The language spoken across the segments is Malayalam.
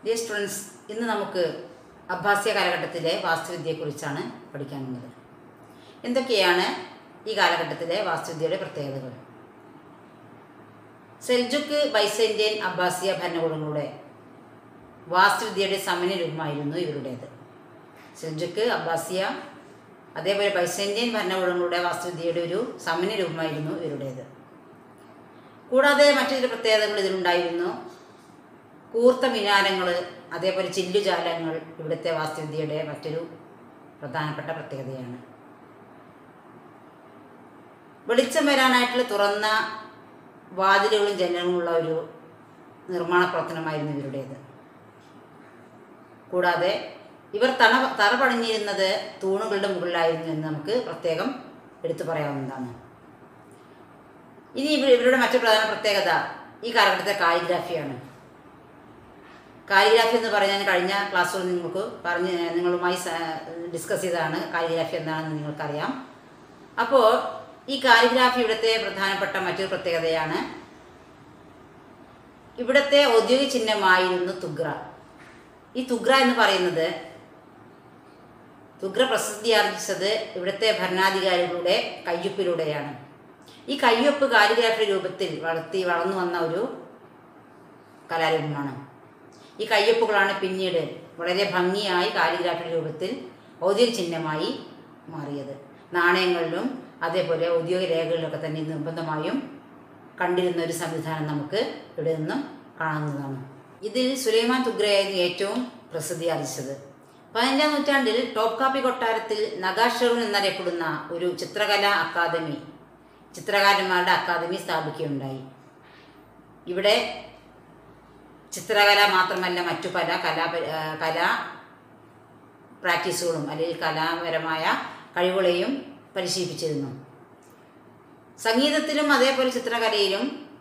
ഡിയർ സ്റ്റുഡൻസ് ഇന്ന് നമുക്ക് അബ്ബാസിയ കാലഘട്ടത്തിലെ വാസ്തുവിദ്യയെക്കുറിച്ചാണ് പഠിക്കാനുള്ളത് എന്തൊക്കെയാണ് ഈ കാലഘട്ടത്തിലെ വാസ്തുവിദ്യയുടെ പ്രത്യേകതകൾ സെൽജുക്ക് ബൈസന്റൈൻ അബ്ബാസിയ ഭരണകൂടങ്ങളുടെ വാസ്തുവിദ്യയുടെ സമന്വയരൂപമായിരുന്നു ഇവരുടേത് സെൽജുക്ക് അബ്ബാസിയ അതേപോലെ ബൈസന്റൈൻ ഭരണകൂടങ്ങളുടെ വാസ്തുവിദ്യയുടെ ഒരു സമന്വയരൂപമായിരുന്നു ഇവരുടേത് കൂടാതെ മറ്റു ചില പ്രത്യേകതകൾ ഇതിലുണ്ടായിരുന്നു കൂർത്ത മിനാരങ്ങൾ അതേപോലെ ചില്ലുജാലങ്ങൾ ഇവിടുത്തെ വാസ്തുവിദ്യയുടെ മറ്റൊരു പ്രധാനപ്പെട്ട പ്രത്യേകതയാണ് വെളിച്ചം വരാനായിട്ടുള്ള തുറന്ന വാതിലുകളും ജനലുമുള്ള ഒരു നിർമ്മാണ പ്രവർത്തനമായിരുന്നു ഇവരുടേത് കൂടാതെ ഇവർ തണ തറ പണിഞ്ഞിരുന്നത് തൂണുകളുടെ മുകളിലായിരുന്നു എന്ന് നമുക്ക് പ്രത്യേകം എടുത്തു പറയാവുന്നതാണ് ഇനി ഇവ ഇവരുടെ മറ്റു പ്രധാന പ്രത്യേകത ഈ കാലഘട്ടത്തെ കാലിഗ്രാഫിയാണ് കാലിഗ്രാഫി എന്ന് പറഞ്ഞാൽ കഴിഞ്ഞ ക്ലാസ്സുകളിൽ നിങ്ങൾക്ക് പറഞ്ഞ് നിങ്ങളുമായി ഡിസ്കസ് ചെയ്തതാണ് കാലിഗ്രാഫി എന്താണെന്ന് നിങ്ങൾക്കറിയാം അപ്പോൾ ഈ കാലിഗ്രാഫി ഇവിടുത്തെ പ്രധാനപ്പെട്ട മറ്റൊരു പ്രത്യേകതയാണ് ഇവിടുത്തെ ഔദ്യോഗിക ചിഹ്നമായിരുന്നു തുഗ്ര ഈ തുഗ്ര എന്ന് പറയുന്നത് തുഗ്ര പ്രസിദ്ധി ആർജിച്ചത് ഇവിടുത്തെ ഭരണാധികാരികളുടെ കയ്യൊപ്പിലൂടെയാണ് ഈ കയ്യൊപ്പ് കാലിഗ്രാഫി രൂപത്തിൽ വളർത്തി വളർന്നു വന്ന ഒരു കലാരൂപമാണ് ഈ കയ്യൊപ്പുകളാണ് പിന്നീട് വളരെ ഭംഗിയായി കാലിഗ്രാഫി രൂപത്തിൽ ഔദ്യോഗിക ചിഹ്നമായി മാറിയത് നാണയങ്ങളിലും അതേപോലെ ഔദ്യോഗിക രേഖകളിലൊക്കെ തന്നെ നിർബന്ധമായും കണ്ടിരുന്ന ഒരു സംവിധാനം നമുക്ക് ഇവിടെ നിന്നും കാണുന്നതാണ് ഇതിൽ സുലൈമാൻ തുഗ്രയായിരുന്നു ഏറ്റവും പ്രസിദ്ധി ആർജിച്ചത് പതിനഞ്ചാം നൂറ്റാണ്ടിൽ ടോപ്പ് കാപ്പി കൊട്ടാരത്തിൽ നഗാഷറൂൺ എന്നറിയപ്പെടുന്ന ഒരു ചിത്രകലാ അക്കാദമി ചിത്രകാരന്മാരുടെ അക്കാദമി സ്ഥാപിക്കുകയുണ്ടായി ഇവിടെ ചിത്രകല മാത്രമല്ല മറ്റു പല കലാ കലാ പ്രാക്ടീസുകളും അല്ലെങ്കിൽ കലാപരമായ കഴിവുകളെയും പരിശീലിപ്പിച്ചിരുന്നു സംഗീതത്തിലും അതേപോലെ ചിത്രകലയിലും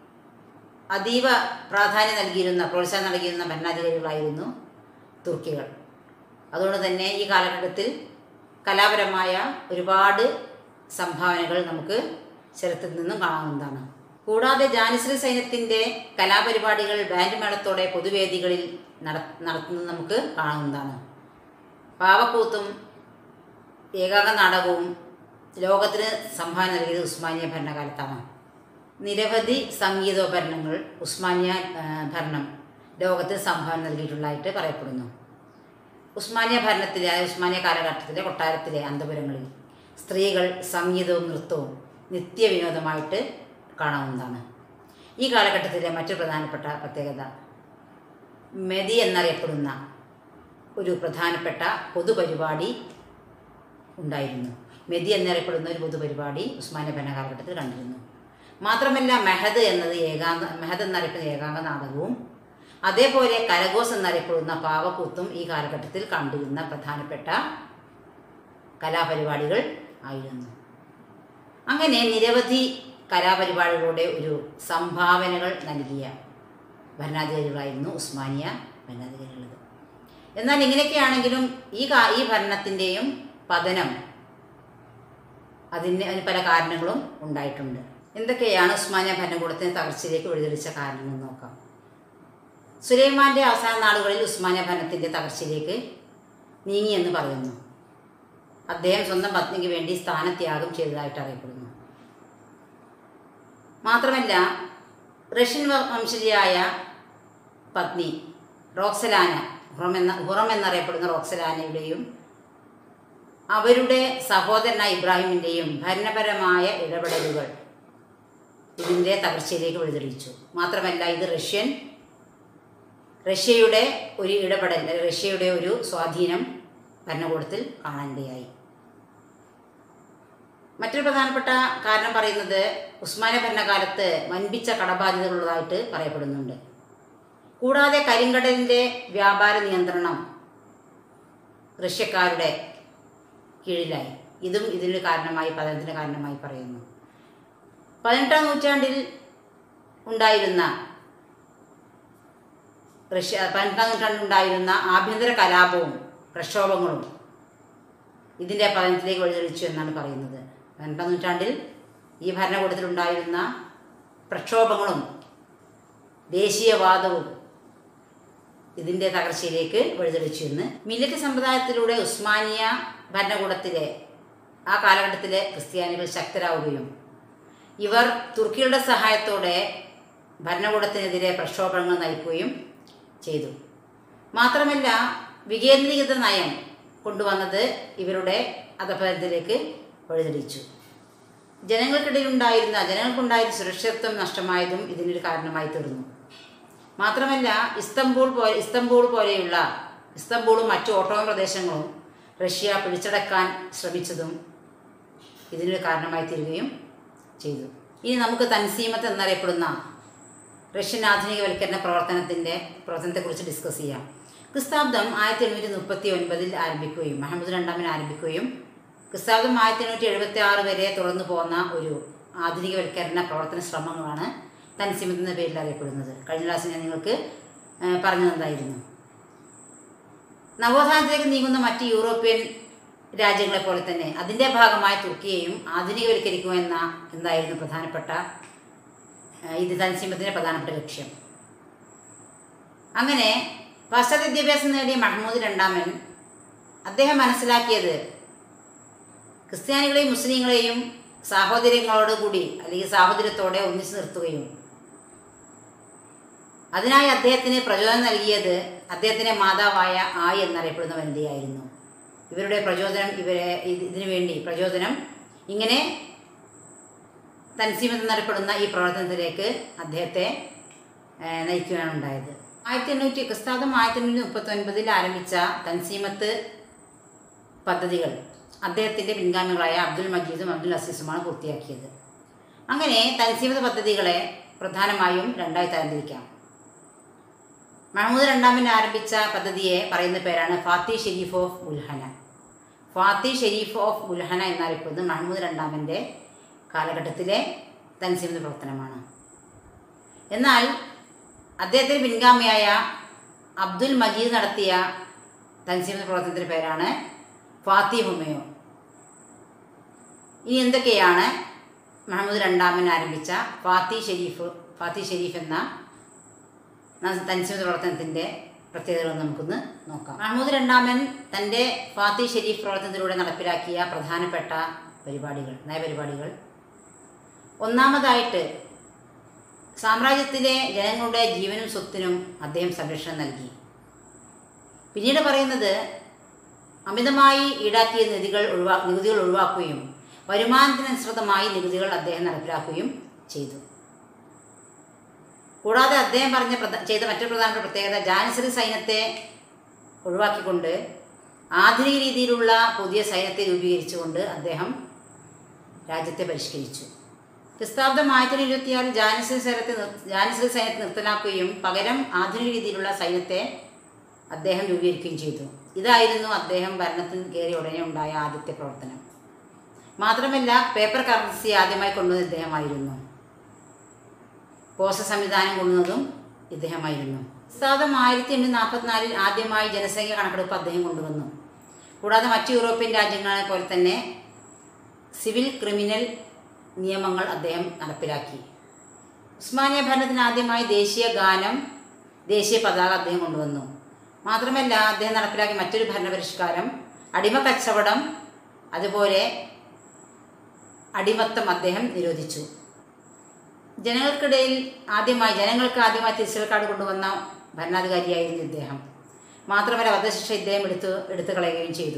അതീവ പ്രാധാന്യം നൽകിയിരുന്ന പ്രോത്സാഹനം നൽകിയിരുന്ന ഭരണാധികാരികളായിരുന്നു തുർക്കികൾ അതുകൊണ്ട് തന്നെ ഈ കാലഘട്ടത്തിൽ കലാപരമായ ഒരുപാട് സംഭാവനകൾ നമുക്ക് ചരിത്രത്തിൽ നിന്നും കാണാവുന്നതാണ് കൂടാതെ ജാനിശ്രീ സൈന്യത്തിൻ്റെ കലാപരിപാടികൾ ബാൻഡ് മേളത്തോടെ പൊതുവേദികളിൽ നട നടത്തുന്നത് നമുക്ക് കാണാവുന്നതാണ് പാവക്കൂത്തും ഏകാംഗ നാടകവും ലോകത്തിന് സംഭാവന നൽകിയത് ഉസ്മാനിയ ഭരണകാലത്താണ് നിരവധി സംഗീതോപകരണങ്ങൾ ഉസ്മാനിയ ഭരണം ലോകത്തിന് സംഭാവന നൽകിയിട്ടുള്ളതായിട്ട് പറയപ്പെടുന്നു ഉസ്മാനിയ ഭരണത്തിലെ അതായത് ഉസ്മാനിയ കാലഘട്ടത്തിലെ കൊട്ടാരത്തിലെ അന്തപുരങ്ങളിൽ സ്ത്രീകൾ സംഗീതവും നൃത്തവും നിത്യവിനോദമായിട്ട് കാണാവുന്നതാണ് ഈ കാലഘട്ടത്തിലെ മറ്റു പ്രധാനപ്പെട്ട പ്രത്യേകത മെതി എന്നറിയപ്പെടുന്ന ഒരു പ്രധാനപ്പെട്ട പൊതുപരിപാടി ഉണ്ടായിരുന്നു മെതി എന്നറിയപ്പെടുന്ന ഒരു പൊതുപരിപാടി ഉസ്മാനിയ ഭരണകാലഘട്ടത്തിൽ കണ്ടിരുന്നു മാത്രമല്ല മെഹദ് എന്നത് ഏകാംഗ മെഹദ് എന്നറിയപ്പെടുന്ന ഏകാംഗ നാടകവും അതേപോലെ കരഗോസ് എന്നറിയപ്പെടുന്ന പാവക്കൂത്തും ഈ കാലഘട്ടത്തിൽ കണ്ടിരുന്ന പ്രധാനപ്പെട്ട കലാപരിപാടികൾ ആയിരുന്നു അങ്ങനെ നിരവധി കലാപരിപാടികളുടെ ഒരു സംഭാവനകൾ നൽകിയ ഭരണാധികാരികളായിരുന്നു ഉസ്മാനിയ ഭരണാധികാരികളത് എന്നാൽ ഇങ്ങനെയൊക്കെയാണെങ്കിലും ഈ കാ ഈ ഭരണത്തിൻ്റെയും പതനം അതിന് അതിന് പല കാരണങ്ങളും ഉണ്ടായിട്ടുണ്ട് എന്തൊക്കെയാണ് ഉസ്മാനിയ ഭരണകൂടത്തിന് തകർച്ചയിലേക്ക് വഴിതെളിച്ച കാരണങ്ങൾ നോക്കാം സുലൈമാൻ്റെ അവസാന നാളുകളിൽ ഉസ്മാനിയ ഭരണത്തിൻ്റെ തകർച്ചയിലേക്ക് നീങ്ങിയെന്ന് പറയുന്നു അദ്ദേഹം സ്വന്തം പത്നിക്ക് വേണ്ടി സ്ഥാനത്യാഗം ചെയ്തതായിട്ട് അറിയപ്പെടുന്നു മാത്രമല്ല റഷ്യൻ വംശജയായ പത്നി റോക്സലാന ഹുറം എന്ന ഹുറം എന്നറിയപ്പെടുന്ന റോക്സലാനയുടെയും അവരുടെ സഹോദരനായ ഇബ്രാഹിമിൻ്റെയും ഭരണപരമായ ഇടപെടലുകൾ ഇതിൻ്റെ തകർച്ചയിലേക്ക് വഴിതെളിച്ചു മാത്രമല്ല ഇത് റഷ്യൻ റഷ്യയുടെ ഒരു ഇടപെടൽ റഷ്യയുടെ ഒരു സ്വാധീനം ഭരണകൂടത്തിൽ കാണാനിടയായി മറ്റൊരു പ്രധാനപ്പെട്ട കാരണം പറയുന്നത് ഉസ്മാനിയ ഭരണകാലത്ത് വൻപിച്ച കടബാധ്യതകളുള്ളതായിട്ട് പറയപ്പെടുന്നുണ്ട് കൂടാതെ കരിങ്കടലിൻ്റെ വ്യാപാര നിയന്ത്രണം റഷ്യക്കാരുടെ കീഴിലായി ഇതും ഇതിന് കാരണമായി പതനത്തിന് കാരണമായി പറയുന്നു പതിനെട്ടാം നൂറ്റാണ്ടിൽ ഉണ്ടായിരുന്ന റഷ്യ പതിനെട്ടാം നൂറ്റാണ്ടിൽ ഉണ്ടായിരുന്ന ആഭ്യന്തര കലാപവും പ്രക്ഷോഭങ്ങളും ഇതിൻ്റെ പതനത്തിലേക്ക് വഴിതെളിച്ചു എന്നാണ് പറയുന്നത് പതിനെട്ടാം നൂറ്റാണ്ടിൽ ഈ ഭരണകൂടത്തിലുണ്ടായിരുന്ന പ്രക്ഷോഭങ്ങളും ദേശീയവാദവും ഇതിൻ്റെ തകർച്ചയിലേക്ക് വഴിതെളിച്ചു എന്ന് മില്ലറ്റ് സമ്പ്രദായത്തിലൂടെ ഉസ്മാനിയ ഭരണകൂടത്തിലെ ആ കാലഘട്ടത്തിലെ ക്രിസ്ത്യാനികൾ ശക്തരാവുകയും ഇവർ തുർക്കിയുടെ സഹായത്തോടെ ഭരണകൂടത്തിനെതിരെ പ്രക്ഷോഭങ്ങൾ നയിക്കുകയും ചെയ്തു മാത്രമല്ല വികേന്ദ്രീകൃത നയം കൊണ്ടുവന്നത് ഇവരുടെ അധപതനത്തിലേക്ക് വഴിതെളിച്ചു ജനങ്ങൾക്കിടയിലുണ്ടായിരുന്ന ജനങ്ങൾക്കുണ്ടായിരുന്ന സുരക്ഷിതത്വം നഷ്ടമായതും ഇതിനൊരു കാരണമായി തീർന്നു മാത്രമല്ല ഇസ്തംബൂൾ പോലെ ഇസ്തംബൂൾ പോലെയുള്ള ഇസ്തംബൂളും മറ്റു ഓട്ടോമൻ പ്രദേശങ്ങളും റഷ്യ പിടിച്ചടക്കാൻ ശ്രമിച്ചതും ഇതിനൊരു കാരണമായി തീരുകയും ചെയ്തു ഇനി നമുക്ക് തൻസീമത്ത് എന്നറിയപ്പെടുന്ന റഷ്യൻ ആധുനികവൽക്കരണ പ്രവർത്തനത്തിൻ്റെ പ്രവർത്തനത്തെക്കുറിച്ച് ഡിസ്കസ് ചെയ്യാം ക്രിസ്താബ്ദം ആയിരത്തി എണ്ണൂറ്റി മുപ്പത്തി ഒൻപതിൽ ആരംഭിക്കുകയും മുഹമ്മദ് രണ്ടാമൻ ആരംഭിക്കുകയും ക്രിസ്താബ്ദം ആയിരത്തി എണ്ണൂറ്റി എഴുപത്തി ആറ് വരെ തുടർന്നു പോകുന്ന ഒരു ആധുനികവൽക്കരണ പ്രവർത്തന ശ്രമങ്ങളാണ് തൻസീമത്ത് എന്ന പേരിൽ അറിയപ്പെടുന്നത് കഴിഞ്ഞ ക്ലാസ്സിൽ ഞാൻ നിങ്ങൾക്ക് ആ, പറഞ്ഞു തന്നായിരുന്നു നവോത്ഥാനത്തിലേക്ക് നീങ്ങുന്ന മറ്റ് യൂറോപ്യൻ രാജ്യങ്ങളെ പോലെ തന്നെ അതിൻ്റെ ഭാഗമായി തുർക്കിയെയും ആധുനികവൽക്കരിക്കുക എന്ന എന്തായിരുന്നു പ്രധാനപ്പെട്ട ആ, ഇത് തൻസീമത്തിൻ്റെ പ്രധാനപ്പെട്ട ലക്ഷ്യം അങ്ങനെ പാശ്ചാത്യ വിദ്യാഭ്യാസം നേടിയ മഹമ്മൂദ് രണ്ടാമൻ അദ്ദേഹം മനസ്സിലാക്കിയത് ക്രിസ്ത്യാനികളെയും മുസ്ലിങ്ങളെയും സാഹോദര്യങ്ങളോട് കൂടി അല്ലെങ്കിൽ സാഹോദര്യത്തോടെ ഒന്നിച്ചു നിർത്തുകയും അതിനായി അദ്ദേഹത്തിന് പ്രചോദനം നൽകിയത് അദ്ദേഹത്തിൻ്റെ മാതാവായ ആയി എന്നറിയപ്പെടുന്ന വനിതയായിരുന്നു ഇവരുടെ പ്രചോദനം ഇവരെ ഇത് ഇതിനു വേണ്ടി പ്രചോദനം ഇങ്ങനെ തൻസീമത്ത് എന്നറിയപ്പെടുന്ന ഈ പ്രവർത്തനത്തിലേക്ക് അദ്ദേഹത്തെ ഏഹ്, നയിക്കുകയാണ് ഉണ്ടായത് ആയിരത്തി എണ്ണൂറ്റി ക്രിസ്താബ്ദം ആയിരത്തി എണ്ണൂറ്റി മുപ്പത്തി ഒൻപതിൽ ആരംഭിച്ച തൻസീമത്ത് പദ്ധതികൾ അദ്ദേഹത്തിൻ്റെ പിൻഗാമികളായ അബ്ദുൽ മജീദും അബ്ദുൽ അസീസുമാണ് പൂർത്തിയാക്കിയത് അങ്ങനെ തൻസീമത്ത് പദ്ധതികളെ പ്രധാനമായും രണ്ടായി തരംതിരിക്കാം മഹമ്മൂദ് രണ്ടാമൻ ആരംഭിച്ച പദ്ധതിയെ പറയുന്ന പേരാണ് Fathi Sharif of Ulhana Fathi Sharif of Ulhana എന്നറിയപ്പെടുന്നത് മഹമ്മൂദ് രണ്ടാമൻ്റെ കാലഘട്ടത്തിലെ തൻസീമത്ത് പ്രവർത്തനമാണ് എന്നാൽ അദ്ദേഹത്തിന് പിൻഗാമിയായ അബ്ദുൽ മജീദ് നടത്തിയ തൻസീമത്ത് പ്രവർത്തനത്തിൻ്റെ പേരാണ് ഫാത്തി ഹുമയോ ഇനി എന്തൊക്കെയാണ് മുഹമ്മദ് രണ്ടാമൻ ആരംഭിച്ച ഫാത്തി ഷെരീഫ് ഫാത്തി ഷെരീഫ് എന്ന തൻസീമത്ത് പ്രവർത്തനത്തിൻ്റെ പ്രത്യേകതകൾ നമുക്കൊന്ന് നോക്കാം മഹമ്മൂദ് രണ്ടാമൻ തൻ്റെ ഫാത്തി ഷെരീഫ് പ്രവർത്തനത്തിലൂടെ നടപ്പിലാക്കിയ പ്രധാനപ്പെട്ട പരിപാടികൾ നയപരിപാടികൾ ഒന്നാമതായിട്ട് സാമ്രാജ്യത്തിലെ ജനങ്ങളുടെ ജീവനും സ്വത്തിനും അദ്ദേഹം സംരക്ഷണം നൽകി പിന്നീട് പറയുന്നത് അമിതമായി ഈടാക്കിയ നികുതികൾ ഒഴിവാ നികുതികൾ ഒഴിവാക്കുകയും വരുമാനത്തിനനുസൃതമായി നികുതികൾ അദ്ദേഹം നടപ്പിലാക്കുകയും ചെയ്തു കൂടാതെ അദ്ദേഹം പറഞ്ഞ പ്രധ ചെയ്ത മറ്റൊരു പ്രധാനപ്പെട്ട പ്രത്യേകത ജാനിസറി സൈന്യത്തെ ഒഴിവാക്കിക്കൊണ്ട് ആധുനിക രീതിയിലുള്ള പുതിയ സൈന്യത്തെ രൂപീകരിച്ചുകൊണ്ട് അദ്ദേഹം രാജ്യത്തെ പരിഷ്കരിച്ചു ക്രിസ്താബ്ദം ആയിരത്തി ഇരുപത്തിയാറിൽ ജാനിസറി സൈന്യത്തെ നിർ- ജാനിസറി സൈന്യത്തെ നിർത്തലാക്കുകയും പകരം ആധുനിക രീതിയിലുള്ള സൈന്യത്തെ അദ്ദേഹം രൂപീകരിക്കുകയും ചെയ്തു ഇതായിരുന്നു അദ്ദേഹം ഭരണത്തിൽ കയറിയ ഉടനെ ഉണ്ടായ ആദ്യത്തെ പ്രവർത്തനം മാത്രമല്ല പേപ്പർ കറൻസി ആദ്യമായി കൊണ്ടുവന്നത് ഇദ്ദേഹമായിരുന്നു പോസ്റ്റ സംവിധാനം കൊണ്ടുവന്നതും ഇദ്ദേഹമായിരുന്നു ക്രിസ്താബ്ദം ആയിരത്തി എണ്ണൂറ്റി നാൽപ്പത്തിനാലിൽ ആദ്യമായി ജനസംഖ്യ കണക്കെടുപ്പ് അദ്ദേഹം കൊണ്ടുവന്നു കൂടാതെ മറ്റ് യൂറോപ്യൻ രാജ്യങ്ങളെ പോലെ തന്നെ സിവിൽ ക്രിമിനൽ നിയമങ്ങൾ അദ്ദേഹം നടപ്പിലാക്കി ഉസ്മാനിയ ഭരണത്തിന് ആദ്യമായി ദേശീയ ഗാനം ദേശീയ പതാക അദ്ദേഹം കൊണ്ടുവന്നു മാത്രമല്ല അദ്ദേഹം നടപ്പിലാക്കിയ മറ്റൊരു ഭരണപരിഷ്കാരം അടിമ കച്ചവടം അതുപോലെ അടിമത്തം അദ്ദേഹം നിരോധിച്ചു ജനങ്ങൾക്കിടയിൽ ആദ്യമായി ജനങ്ങൾക്ക് ആദ്യമായി തിരിച്ചൽ കാർഡ് കൊണ്ടുവന്ന ഭരണാധികാരിയായിരുന്നു ഇദ്ദേഹം മാത്രമല്ല വധശിക്ഷ ഇദ്ദേഹം എടുത്തു എടുത്തു കളയുകയും ചെയ്തു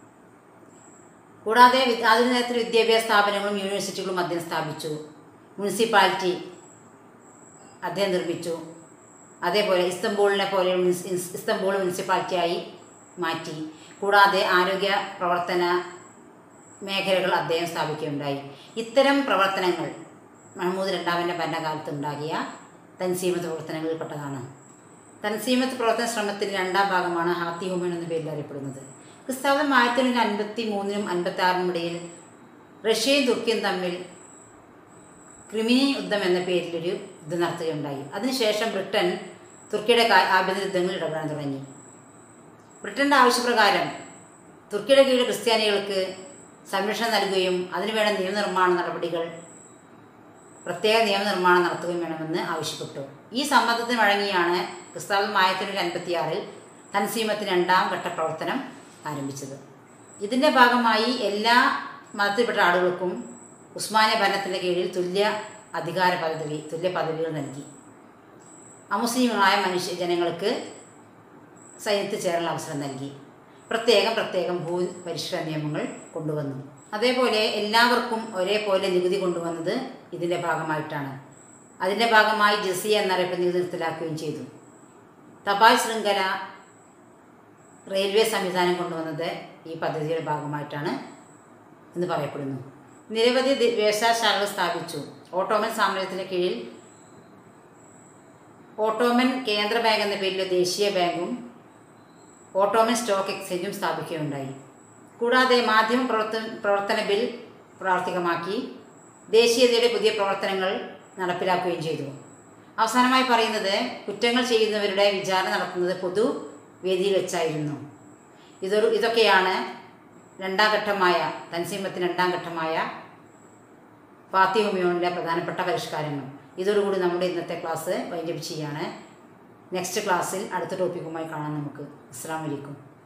കൂടാതെ വി- ആധുനിക തരത്തിൽ വിദ്യാഭ്യാസ സ്ഥാപനങ്ങളും യൂണിവേഴ്സിറ്റികളും അദ്ദേഹം സ്ഥാപിച്ചു മുനിസിപ്പാലിറ്റി അദ്ദേഹം നിർമ്മിച്ചു അതേപോലെ ഇസ്തംബൂളിനെ പോലെ മുനിസ്- ഇസ്- ഇസ്തംബൂൾ മുനിസിപ്പാലിറ്റിയായി മാറ്റി കൂടാതെ ആരോഗ്യ പ്രവർത്തന മേഖലകൾ അദ്ദേഹം സ്ഥാപിക്കുകയുണ്ടായി ഇത്തരം പ്രവർത്തനങ്ങൾ മഹമ്മൂദ് രണ്ടാമൻ്റെ ഭരണകാലത്ത് ഉണ്ടാകിയ തൻസീമത്ത് പ്രവർത്തനങ്ങളിൽപ്പെട്ടതാണ് തൻസീമത്ത് പ്രവർത്തന ശ്രമത്തിൻ്റെ രണ്ടാം ഭാഗമാണ് ഹാത്തി ഹുമൻ എന്ന പേരിൽ അറിയപ്പെടുന്നത് ക്രിസ്താബ്ദം ആയിരത്തി തൊള്ളായിരത്തി അൻപത്തി മൂന്നിനും അൻപത്തി ആറിനും ഇടയിൽ റഷ്യയും തുർക്കിയും തമ്മിൽ ക്രിമിനി യുദ്ധം എന്ന പേരിലൊരു യുദ്ധം നടത്തുകയുണ്ടായി അതിനുശേഷം ബ്രിട്ടൻ തുർക്കിയുടെ കാ- ആഭ്യന്തര യുദ്ധങ്ങളിൽ ഇടപെടാൻ തുടങ്ങി ബ്രിട്ടൻ്റെ ആവശ്യപ്രകാരം തുർക്കിയുടെ കീഴിൽ ക്രിസ്ത്യാനികൾക്ക് സംരക്ഷണം നൽകുകയും അതിനുവേണ്ട നിയമനിർമ്മാണ നടപടികൾ പ്രത്യേക നിയമനിർമ്മാണം നടത്തുകയും വേണമെന്ന് ആവശ്യപ്പെട്ടു ഈ സമ്മതത്തിന് വഴങ്ങിയാണ് ക്രിസ്താവ് ആയിരത്തി അൻപത്തിയാറിൽ തൻസീമത്തിന് രണ്ടാം ഘട്ട പ്രവർത്തനം ആരംഭിച്ചത് ഇതിൻ്റെ ഭാഗമായി എല്ലാ മതത്തിൽപ്പെട്ട ആളുകൾക്കും ഉസ്മാനിയ ഭരണത്തിൻ്റെ കീഴിൽ തുല്യ അധികാര പദവി തുല്യ പദവികൾ നൽകി അമുസ്ലിങ്ങളായ മനുഷ്യ ജനങ്ങൾക്ക് സൈന്യത്തിൽ ചേരാനുള്ള അവസരം നൽകി പ്രത്യേകം പ്രത്യേകം ഭൂ പരിഷ്കരണ നിയമങ്ങൾ കൊണ്ടുവന്നു അതേപോലെ എല്ലാവർക്കും ഒരേപോലെ നികുതി കൊണ്ടുവന്നത് ഇതിൻ്റെ ഭാഗമായിട്ടാണ് അതിൻ്റെ ഭാഗമായി ജസിയ എന്നറിയപ്പെടുന്ന നികുതി നിർത്തലാക്കുകയും ചെയ്തു തപാൽ ശൃംഖല റെയിൽവേ സംവിധാനം കൊണ്ടുവന്നത് ഈ പദ്ധതിയുടെ ഭാഗമായിട്ടാണ് എന്ന് പറയപ്പെടുന്നു നിരവധി ദി- വ്യവസായശാലകൾ സ്ഥാപിച്ചു ഓട്ടോമൻ സാമ്രാജ്യത്തിന് കീഴിൽ ഓട്ടോമൻ കേന്ദ്ര ബാങ്ക് എന്ന പേരിൽ ദേശീയ ബാങ്കും ഓട്ടോമൻ സ്റ്റോക്ക് എക്സ്ചേഞ്ചും സ്ഥാപിക്കുകയുണ്ടായി കൂടാതെ മാധ്യമ പ്രവർത്തന പ്രവർത്തന ബിൽ പ്രാവർത്തികമാക്കി ദേശീയതയുടെ പുതിയ പ്രവർത്തനങ്ങൾ നടപ്പിലാക്കുകയും ചെയ്തു അവസാനമായി പറയുന്നത് കുറ്റങ്ങൾ ചെയ്യുന്നവരുടെ വിചാരണ നടത്തുന്നത് പൊതു വേദിയിൽ വെച്ചായിരുന്നു ഇതൊരു ഇതൊക്കെയാണ് രണ്ടാം ഘട്ടമായ തൻസീമത്തിന് രണ്ടാം ഘട്ടമായ ഫാത്തിഹുമിയോണിലെ പ്രധാനപ്പെട്ട പരിഷ്കാരങ്ങൾ ഇതോടുകൂടി നമ്മുടെ ഇന്നത്തെ ക്ലാസ് വൈൻഡപ്പ് ചെയ്യാണ് നെക്സ്റ്റ് ക്ലാസ്സിൽ അടുത്ത ടോപ്പിക്കുമായി കാണാം നമുക്ക് അസ്സാം വലൈക്കും